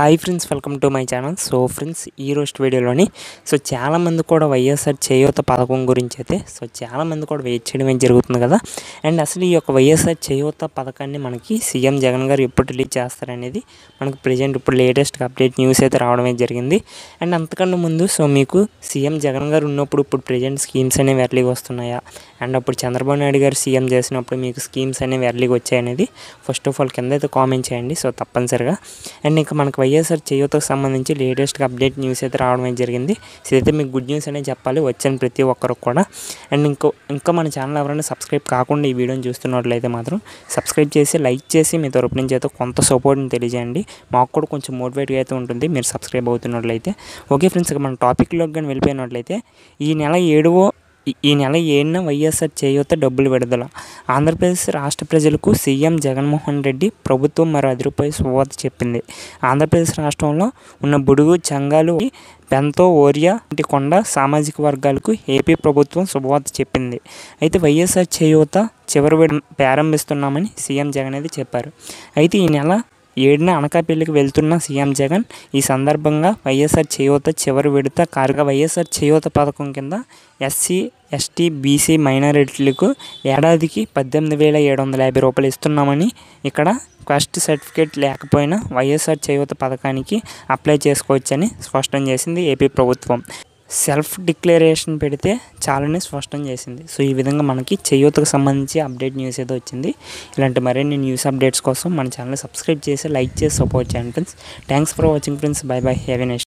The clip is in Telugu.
hi friends welcome to my channel so friends ఈ రోజు వీడియోలోని సో చాలామంది కూడా వైఎస్ఆర్ చేయూత పథకం గురించి అయితే సో చాలామంది కూడా వెయిట్ చేయడం జరుగుతుంది కదా అండ్ అసలు ఈ యొక్క వైఎస్ఆర్ చేయూత పథకాన్ని మనకి సీఎం జగన్ గారు ఎప్పుడు రిలీజ్ చేస్తారనేది మనకు ప్రజెంట్ ఇప్పుడు లేటెస్ట్గా అప్డేట్ న్యూస్ అయితే రావడమే జరిగింది అండ్ అంతకన్నా ముందు సో మీకు సీఎం జగన్ గారు ఉన్నప్పుడు ఇప్పుడు ప్రజెంట్ స్కీమ్స్ అనేవి ఎర్లీగా వస్తున్నాయా అండ్ అప్పుడు చంద్రబాబు నాయుడు గారు సీఎం చేసినప్పుడు మీకు స్కీమ్స్ అనేవి ఎర్లీగా వచ్చాయనేది ఫస్ట్ ఆఫ్ ఆల్ కింద అయితే కామెంట్ చేయండి సో తప్పనిసరిగా అండ్ ఇంకా మనకు వైఎస్ఆర్ చేయూతకు సంబంధించి లేటెస్ట్గా అప్డేట్ న్యూస్ అయితే రావడం అయితే జరిగింది సో ఇదైతే మీకు గుడ్ న్యూస్ అనే చెప్పాలి వచ్చిన ప్రతి ఒక్కరికి కూడా అండ్ ఇంకో ఇంకా మన ఛానల్ ఎవరైనా సబ్స్క్రైబ్ కాకుండా ఈ వీడియోని చూస్తున్నట్లయితే మాత్రం సబ్స్క్రైబ్ చేసి లైక్ చేసి మీ తరపు నుంచి అయితే కొంత సపోర్ట్ని తెలియజేయండి మాకు కూడా కొంచెం మోటివేట్గా అయితే ఉంటుంది మీరు సబ్స్క్రైబ్ అవుతున్నట్లయితే ఓకే ఫ్రెండ్స్ ఇక మన టాపిక్లోకి కానీ వెళ్ళిపోయినట్లయితే ఈ నెల ఏడువో ఈ- ఈ నెల ఏడున వైఎస్ఆర్ చేయూత డబ్బులు విడుదల ఆంధ్రప్రదేశ్ రాష్ట్ర ప్రజలకు సీఎం జగన్మోహన్ రెడ్డి ప్రభుత్వం మరో అది రూపాయలు శుభవార్త చెప్పింది ఆంధ్రప్రదేశ్ రాష్ట్రంలో ఉన్న బుడుగు చంగాలు బెంతో ఓరియా వంటి కొండ సామాజిక వర్గాలకు ఏపీ ప్రభుత్వం శుభవార్త చెప్పింది అయితే వైఎస్ఆర్ చేయూత చివరి విడ ప్రారంభిస్తున్నామని సీఎం జగన్ అయితే చెప్పారు అయితే ఈ నెల ఏడున అనకాపల్లికి వెళ్తున్న సీఎం జగన్ ఈ సందర్భంగా వైఎస్ఆర్ చేయూత చివరి విడత కారుగా వైఎస్ఆర్ చేయూత పథకం కింద ఎస్సీ ఎస్టీ బీసీ మైనారిటీలకు ఏడాదికి పద్దెనిమిది వేల ఏడు వందల యాభై రూపాయలు ఇస్తున్నామని ఇక్కడ కాస్ట్ సర్టిఫికేట్ లేకపోయినా వైఎస్ఆర్ చేయూత పథకానికి అప్లై చేసుకోవచ్చని స్పష్టం చేసింది ఏపీ ప్రభుత్వం సెల్ఫ్ డిక్లరేషన్ పెడితే చాలని స్పష్టం చేసింది సో ఈ విధంగా మనకి చేయూతకు సంబంధించి అప్డేట్ న్యూస్ అయితే వచ్చింది ఇలాంటి మరిన్ని న్యూస్ అప్డేట్స్ కోసం మన ఛానల్ సబ్స్క్రైబ్ చేసి లైక్ చేసి సపోర్ట్ చేయండి friends thanks for watching friends bye bye have next